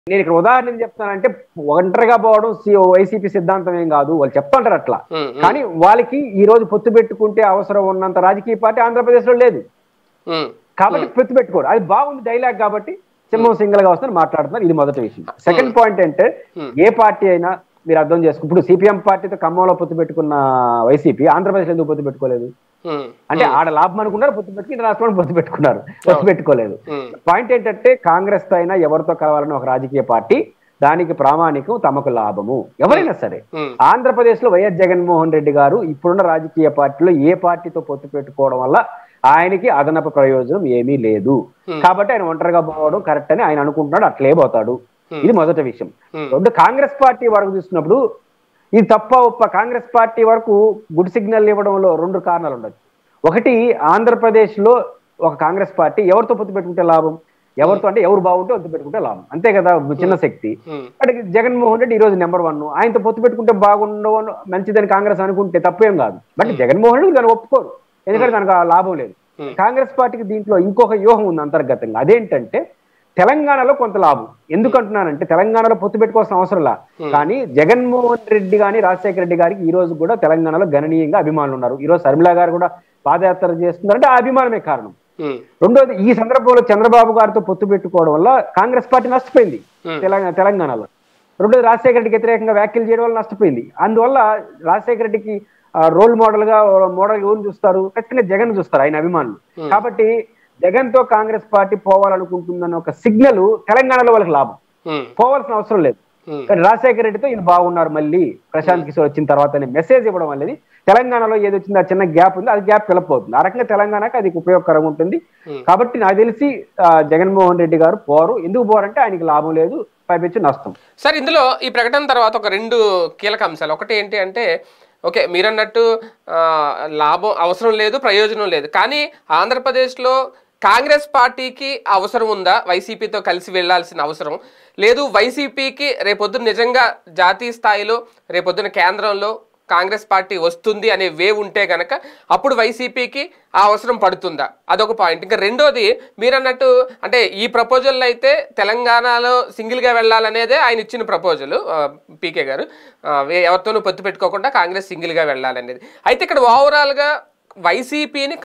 నేను ఇక్కడ ఉదాహరణ ఏం చెప్తానంటే ఒంటరిగా పోవడం వైసీపీ సిద్ధాంతం ఏం కాదు వాళ్ళు చెప్తుంటారు అట్లా ఉమ్, ఉమ్, కానీ వాళ్ళకి ఈ రోజు పొత్తు పెట్టుకుంటే అవసరం ఉన్నంత రాజకీయ పార్టీ ఆంధ్రప్రదేశ్ లో లేదు ఉమ్, కాబట్టి పొత్తు పెట్టుకోరు అది బాగుంది డైలాగ్ కాబట్టి సింహం సింగల్ గా వస్తుంది మాట్లాడుతున్నారు ఇది మొదటి విషయం సెకండ్ పాయింట్ అంటే Hmm. ఏ పార్టీ అయినా మీరు అర్థం చేసుకో ఇప్పుడు సిపిఎం పార్టీతో ఖమ్మంలో పొత్తు పెట్టుకున్న వైసీపీ ఆంధ్రప్రదేశ్ ఎందుకు పొత్తు పెట్టుకోలేదు ఉమ్, అంటే ఆడ లాభం అనుకున్నారు పొత్తు పెట్టుకుని ఇటు రాష్ట్రంలో పొత్తు పెట్టుకున్నారు పొత్తు పెట్టుకోలేదు ఉమ్, పాయింట్ ఏంటంటే కాంగ్రెస్ తో అయినా ఎవరితో కలవాలని ఒక రాజకీయ పార్టీ దానికి ప్రామాణికం తమకు లాభము ఎవరైనా సరే ఉమ్, ఆంధ్రప్రదేశ్ లో వైఎస్ జగన్మోహన్ రెడ్డి గారు ఇప్పుడున్న రాజకీయ పార్టీలో ఏ పార్టీతో పొత్తు పెట్టుకోవడం వల్ల ఆయనకి అదనపు ప్రయోజనం ఏమీ లేదు Hmm. కాబట్టి ఆయన ఒంటరిగా పోవడం కరెక్ట్ అని ఆయన అనుకుంటున్నాడు అట్లే పోతాడు Hmm. ఇది మొదటి విషయం Hmm. రెండు కాంగ్రెస్ పార్టీ వరకు చూసినప్పుడు ఇది తప్ప ఒప్ప కాంగ్రెస్ పార్టీ వరకు గుడ్ సిగ్నల్ ఇవ్వడంలో రెండు కారణాలు ఉండొచ్చు ఒకటి ఆంధ్రప్రదేశ్ లో ఒక కాంగ్రెస్ పార్టీ ఎవరితో పొత్తు పెట్టుకుంటే లాభం ఎవరితో అంటే ఎవరు బాగుంటే పొత్తు పెట్టుకుంటే లాభం అంతే కదా చిన్న శక్తి ఉమ్, అంటే జగన్మోహన్ రెడ్డి ఈ రోజు నెంబర్ వన్ ఆయనతో పొత్తు పెట్టుకుంటే బాగుండవు అని మంచిదని కాంగ్రెస్ అనుకుంటే తప్పేం కాదు బట్ జగన్మోహన్ రెడ్డి దాన్ని ఒప్పుకోరు ఎందుకంటే దానికి ఆ లాభం లేదు Hmm. కాంగ్రెస్ పార్టీకి దీంట్లో ఇంకొక వ్యూహం ఉంది అంతర్గతంగా అదేంటంటే తెలంగాణలో కొంత లాభం ఎందుకంటున్నానంటే తెలంగాణలో పొత్తు పెట్టుకోవాల్సిన అవసరం లా కానీ జగన్మోహన్ రెడ్డి గాని రాజశేఖర రెడ్డి గారికి ఈ రోజు కూడా తెలంగాణలో గణనీయంగా అభిమానులు ఉన్నారు ఈ రోజు శర్మిల గారు కూడా పాదయాత్ర చేస్తున్నారంటే ఆ అభిమానమే కారణం ఉమ్, రెండోది ఈ సందర్భంలో చంద్రబాబు గారితో పొత్తు పెట్టుకోవడం వల్ల కాంగ్రెస్ పార్టీ నష్టపోయింది Hmm. తెలంగాణ తెలంగాణలో రెండోది రాజశేఖర రెడ్డికి వ్యతిరేకంగా వ్యాఖ్యలు చేయడం వల్ల నష్టపోయింది అందువల్ల రాజశేఖర రెడ్డికి రోల్ మోడల్ గా మోడల్ ఎవరు చూస్తారు ఖచ్చితంగా జగన్ చూస్తారు ఆయన అభిమానులు కాబట్టి జగన్ తో కాంగ్రెస్ పార్టీ పోవాలనుకుంటుందన్న ఒక సిగ్నల్ తెలంగాణలో వాళ్ళకి లాభం ఉమ్, పోవాల్సిన అవసరం లేదు ఉమ్, కానీ రాజశేఖర రెడ్డితో ఈయన బాగున్నారు మళ్ళీ ప్రశాంత్ కిషోర్ వచ్చిన తర్వాత అనే మెసేజ్ ఇవ్వడం అనేది తెలంగాణలో ఏది వచ్చిందో ఆ చిన్న గ్యాప్ ఉంది అది గ్యాప్ ఫిలప్ అవుతుంది ఆ రకంగా తెలంగాణకి అది ఉపయోగకరంగా ఉంటుంది Hmm. కాబట్టి నాకు తెలిసి ఆ, జగన్మోహన్ రెడ్డి గారు పోరు ఎందుకు పోరంటే ఆయనకి లాభం లేదు పైపెచ్చు నష్టం సార్ ఇందులో ఈ ప్రకటన తర్వాత ఒక రెండు కీలక అంశాలు ఒకటి ఏంటి అంటే ఓకే మీరన్నట్టు ఆ, లాభం అవసరం లేదు ప్రయోజనం లేదు కానీ ఆంధ్రప్రదేశ్లో కాంగ్రెస్ పార్టీకి అవసరం ఉందా వైసీపీతో కలిసి వెళ్ళాల్సిన అవసరం లేదు వైసీపీకి రేపొద్దున నిజంగా జాతీయ స్థాయిలో రేపొద్దున కేంద్రంలో కాంగ్రెస్ పార్టీ వస్తుంది అనే వేవ్ ఉంటే గనక అప్పుడు వైసీపీకి ఆ అవసరం పడుతుందా అదొక పాయింట్ ఇంకా రెండోది మీరన్నట్టు అంటే ఈ ప్రపోజల్ అయితే తెలంగాణలో సింగిల్గా వెళ్ళాలనేదే ఆయన ఇచ్చిన ప్రపోజల్ పీకే గారు ఆ, వే- ఎవరితోనూ పొత్తు పెట్టుకోకుండా కాంగ్రెస్ సింగిల్గా వెళ్ళాలనేది అయితే ఇక్కడ ఓవరాల్గా వైసీపీని